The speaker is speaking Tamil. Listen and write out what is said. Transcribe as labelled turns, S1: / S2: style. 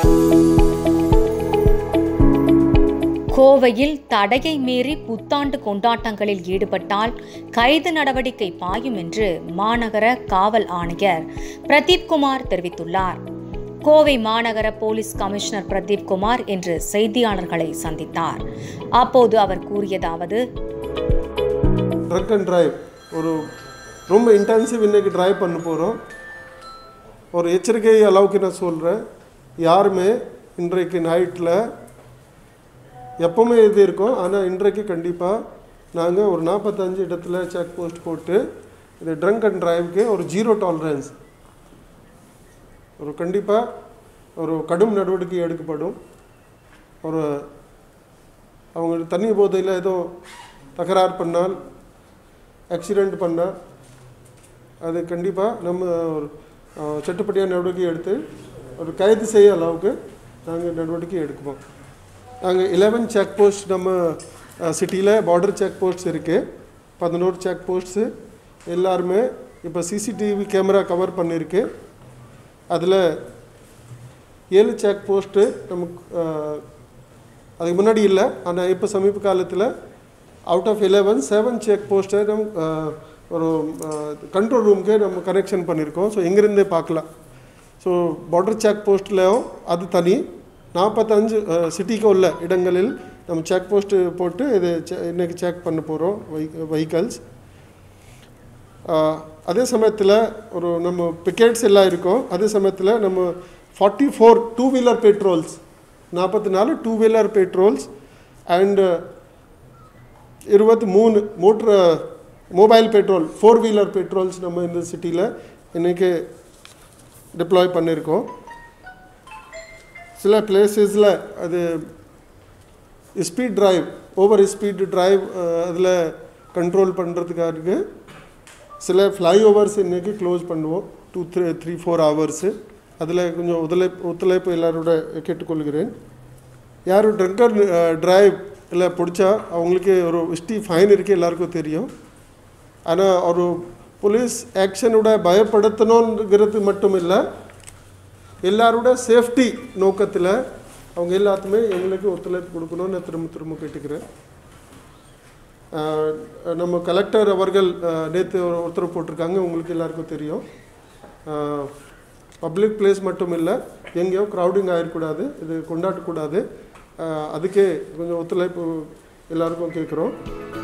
S1: கோவையில் தடையை மீறி புத்தாண்டு கொண்டாட்டங்களில் ஈடுபட்டால் கைது நடவடிக்கை பாயும் என்று மாநகர காவல் ஆணையர் பிரதீப் குமார் தெரிவித்துள்ளார் கோவை மாநகர போலீஸ் கமிஷனர் பிரதீப் குமார் இன்று செய்தியாளர்களை சந்தித்தார் அப்போது அவர் கூறியதாவது
S2: ட்ரக் அண்ட் டிரைவ் ஒரு ரொம்ப இன்டென்சிவ் இன்னைக்கு டிரைவ் பண்ண போகிறோம் ஒரு எச்சரிக்கை அளவுக்கு நான் சொல்கிறேன் யாருமே இன்றைக்கு நைட்டில் எப்போவுமே இது இருக்கும் ஆனால் இன்றைக்கு கண்டிப்பாக நாங்கள் ஒரு நாற்பத்தஞ்சு இடத்துல செக் போஸ்ட் போட்டு இது ட்ரங்க் அண்ட் டிரைவ்க்கு ஒரு ஜீரோ டாலரன்ஸ் ஒரு கண்டிப்பாக ஒரு கடும் நடவடிக்கை எடுக்கப்படும் ஒரு அவங்க தண்ணி போதையில் ஏதோ தகராறு பண்ணால் ஆக்சிடெண்ட் பண்ணால் அது கண்டிப்பாக நம்ம ஒரு அஹ், சட்டப்படியான நடவடிக்கை எடுத்து ஒரு கைது செய்ய அளவுக்கு நாங்கள் நடவடிக்கை எடுக்குவோம் நாங்கள் இலவன் செக் போஸ்ட் நம்ம சிட்டியில் பார்டர் செக் போஸ்ட்ஸ் இருக்குது பதினோரு செக் போஸ்ட்ஸு எல்லாருமே இப்போ சிசிடிவி கேமரா கவர் பண்ணியிருக்கு அதில் ஏழு செக் போஸ்ட்டு நமக்கு அஹ், அதுக்கு முன்னாடி இல்லை ஆனால் இப்போ சமீப காலத்தில் out of eleven seven check போஸ்ட்டை நம்ம அஹ், ஒரு கண்ட்ரோல் ரூமுக்கே நம்ம கனெக்ஷன் பண்ணியிருக்கோம் ஸோ எங்கேருந்தே பார்க்கலாம் ஸோ பார்டர் செக் போஸ்ட்லேயும் அது தனி நாற்பத்தஞ்சு சிட்டிக்கு உள்ள இடங்களில் நம்ம செக் போஸ்ட்டு போட்டு இது செ- இன்னைக்கு செக் பண்ண போகிறோம் வெஹிக்கல்ஸ் அதே சமயத்தில் ஒரு நம்ம பிக்கெட்ஸ் எல்லாம் இருக்கும் அதே சமயத்தில் நம்ம forty four two wheeler patrols நாற்பத்தி நாலு டூ வீலர் பெட்ரோல்ஸ் அண்ட் இருபத்தி மூணு motor mobile patrol four wheeler patrols நம்ம இந்த சிட்டியில் இன்றைக்கி டிப்ளாய் பண்ணியிருக்கோம் சில பிளேசஸில் அது speed drive over speed drive அதில் கண்ட்ரோல் பண்ணுறதுக்காக சில ஃப்ளைஓவர்ஸ் இன்றைக்கி க்ளோஸ் பண்ணுவோம் two three three four hours அதில் கொஞ்சம் ஒத்துழைப்பு ஒத்துழைப்பு எல்லாரோட கேட்டுக்கொள்கிறேன் யார் ட்ரங்கர் டிரைவ் இல்லை பிடிச்சா அவங்களுக்கு ஒரு ஹிஸ்ட்ரி ஃபைன் இருக்குது எல்லாருக்கும் தெரியும் ஆனால் ஒரு போலீஸ் ஆக்ஷனோட பயப்படுத்தணுங்கிறது மட்டும் இல்லை எல்லாரோட சேஃப்டி நோக்கத்தில் அவங்க எல்லாத்துமே எங்களுக்கு ஒத்துழைப்பு கொடுக்கணும்னு நான் திரும்ப திரும்ப கேட்டுக்கிறேன் ஆஹ் நம்ம கலெக்டர் அவர்கள் நேற்று ஒரு உத்தரவு போட்டிருக்காங்க உங்களுக்கு எல்லாருக்கும் தெரியும் பப்ளிக் பிளேஸ் மட்டும் இல்லை எங்கேயோ க்ரௌடிங் ஆகிடக்கூடாது இது கொண்டாடக்கூடாது ஆஹ் அதுக்கே கொஞ்சம் ஒத்துழைப்பு எல்லாருக்கும் கேட்குறோம்